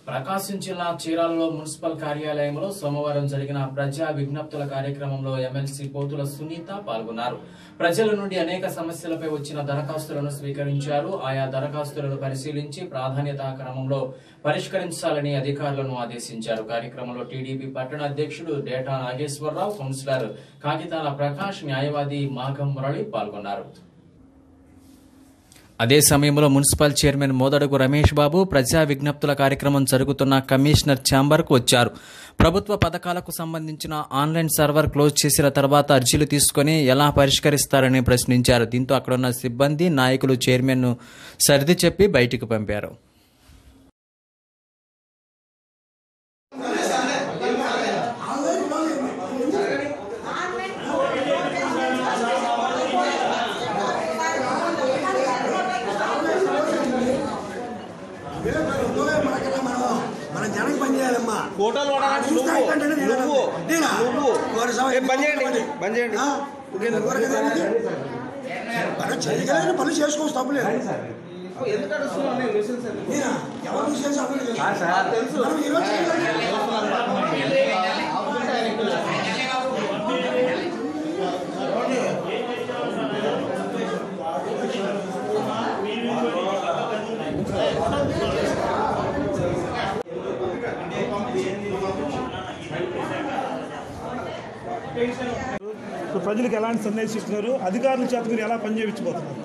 ప్రకాశం జిల్లా చీరాలలో మున్సిపల్ కార్యాలయంలో సోమవారం జరిగిన ప్రజా విజ్ఞప్తుల కార్యక్రమంలో ఎమ్మెల్సీ పోతుల సునీత పాల్గొన్నారు ప్రజల నుండి అనేక సమస్యలపై వచ్చిన దరఖాస్తులను స్వీకరించారు ఆయా దరఖాస్తులను పరిశీలించి ప్రాధాన్యతా క్రమంలో పరిష్కరించాలని అధికారులను ఆదేశించారు కార్యక్రమంలో టీడీపీ పట్టణ అధ్యక్షుడు డేటా నాగేశ్వరరావు కౌన్సిలర్ కాగితాల ప్రకాష్ న్యాయవాది మాఘం మురళి పాల్గొన్నారు అదే సమయంలో మున్సిపల్ చైర్మన్ మోదడుగు రమేష్ బాబు ప్రజా విజ్ఞప్తుల కార్యక్రమం జరుగుతున్న కమిషనర్ ఛాంబర్కు వచ్చారు ప్రభుత్వ పథకాలకు సంబంధించిన ఆన్లైన్ సర్వర్ క్లోజ్ చేసిన తర్వాత అర్జీలు తీసుకొని ఎలా పరిష్కరిస్తారని ప్రశ్నించారు దీంతో అక్కడున్న సిబ్బంది నాయకులు చైర్మన్ను సర్ది చెప్పి బయటికి పంపారు మనం జనకి పని చేయాలమ్మా ఫోటోలు పడాలంటే చూస్తే నువ్వు అయిపోయిందంటే నేనా? నువ్వు నేనా? నువ్వు వాడు సవ- ఏ, బంద్ చేయండి బంద్ చేయండి ఆ? నేను ఎవరికి దానికి? మనం చేయగలిగిన పనులు చేసుకోవచ్చు తప్పులేదు ఎందుకు అడుగుతున్నావు నేను మెసేజ్ అది. నేనా? ఎవరు చేసి అవ్వలేదు కదా. తెలుసు మనం ఈరోజు చేయగలిగిన- ఇప్పుడు ప్రజలకు ఎలాంటి సందేశం ఇస్తున్నారు అధికారుల చేత మీరు ఎలా పనిచేయించబోతున్నారు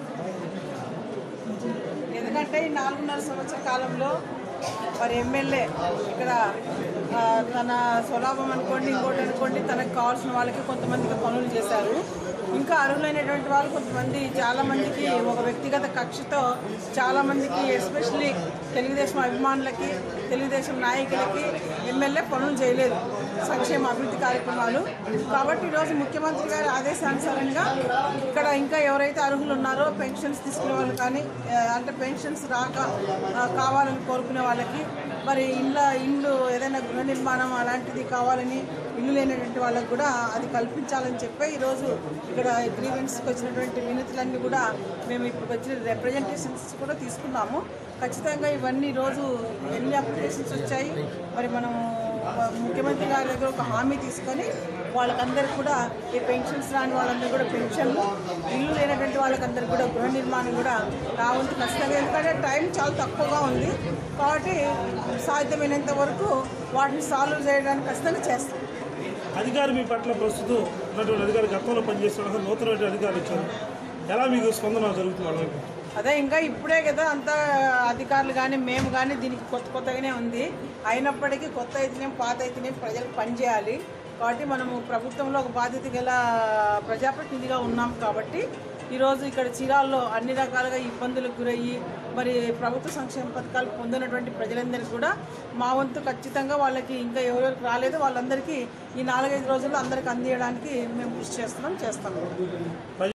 ఎందుకంటే ఈ నాలుగున్నర సంవత్సర కాలంలో మరి ఎమ్మెల్యే ఇక్కడ ఆ, తన స్వలాభం అనుకోండి ఇంకోటి అనుకోండి తనకు కావాల్సిన వాళ్ళకి కొంతమందికి పనులు చేశారు ఇంకా అర్హులైనటువంటి వాళ్ళు కొంతమంది చాలా మందికి ఒక వ్యక్తిగత కక్షతో చాలా మందికి ఎస్పెషల్లీ తెలుగుదేశం అభిమానులకి తెలుగుదేశం నాయకులకి ఎమ్మెల్యే పనులు చేయలేదు సంక్షేమ అభివృద్ధి కార్యక్రమాలు కాబట్టి ఈరోజు ముఖ్యమంత్రి గారి ఆదేశానుసారంగా ఇక్కడ ఇంకా ఎవరైతే అర్హులు ఉన్నారో పెన్షన్స్ తీసుకునే వాళ్ళు కానీ ఆ, అంటే పెన్షన్స్ రాక ఆ, కావాలని కోరుకునే వాళ్ళకి మరి ఇళ్ళ ఇల్లు ఏదైనా గృహ నిర్మాణం అలాంటిది కావాలని ఇల్లు లేనటువంటి వాళ్ళకి కూడా అది కల్పించాలని చెప్పి ఈరోజు ఇక్కడ గ్రీవెన్స్కి వచ్చినటువంటి వినతులన్నీ కూడా మేము ఇప్పుడు వచ్చిన రిప్రజెంటేషన్స్ కూడా తీసుకున్నాము ఖచ్చితంగా ఇవన్నీ ఈరోజు ఎన్ని అప్లికేషన్స్ వచ్చాయి మరి మనం ముఖ్యమంత్రి గారి దగ్గర ఒక హామీ తీసుకొని వాళ్ళకందరికి కూడా ఈ పెన్షన్స్ రాని వాళ్ళందరూ కూడా పెన్షన్లు ఇల్లు లేనటువంటి వాళ్ళకందరికి కూడా గృహ నిర్మాణం కూడా రావంతు ఖచ్చితంగా ఎందుకంటే టైం చాలా తక్కువగా ఉంది కాబట్టి సాధ్యమైనంత వరకు వాటిని సాల్వ్ చేయడానికి ఖచ్చితంగా చేస్తాం అధికారి మీ పట్ల ప్రస్తుతం ఉన్నటువంటి అధికారి గతంలో పనిచేస్తున్న నూతనమైన అధికారులు వచ్చారు ఎలా మీకు స్పందన జరుగుతుంది వాళ్ళ వైపు? అదే ఇంకా ఇప్పుడే కదా అంతా అధికారులు కానీ మేము కానీ దీనికి కొత్త కొత్తగానే ఉంది అయినప్పటికీ కొత్త అయితేనేం పాత అయితేనేం ప్రజలకు పనిచేయాలి కాబట్టి మనము ప్రభుత్వంలో ఒక బాధ్యత గల ప్రజాప్రతినిధిగా ఉన్నాం కాబట్టి ఈరోజు ఇక్కడ చీరాల్లో అన్ని రకాలుగా ఇబ్బందులకు గురయ్యి మరి ప్రభుత్వ సంక్షేమ పథకాలు పొందినటువంటి ప్రజలందరికీ కూడా మా వంతు ఖచ్చితంగా వాళ్ళకి ఇంకా ఎవరెవరికి రాలేదో వాళ్ళందరికీ ఈ నాలుగైదు రోజుల్లో అందరికీ అందియడానికి మేము కృషి చేస్తున్నాం చేస్తాం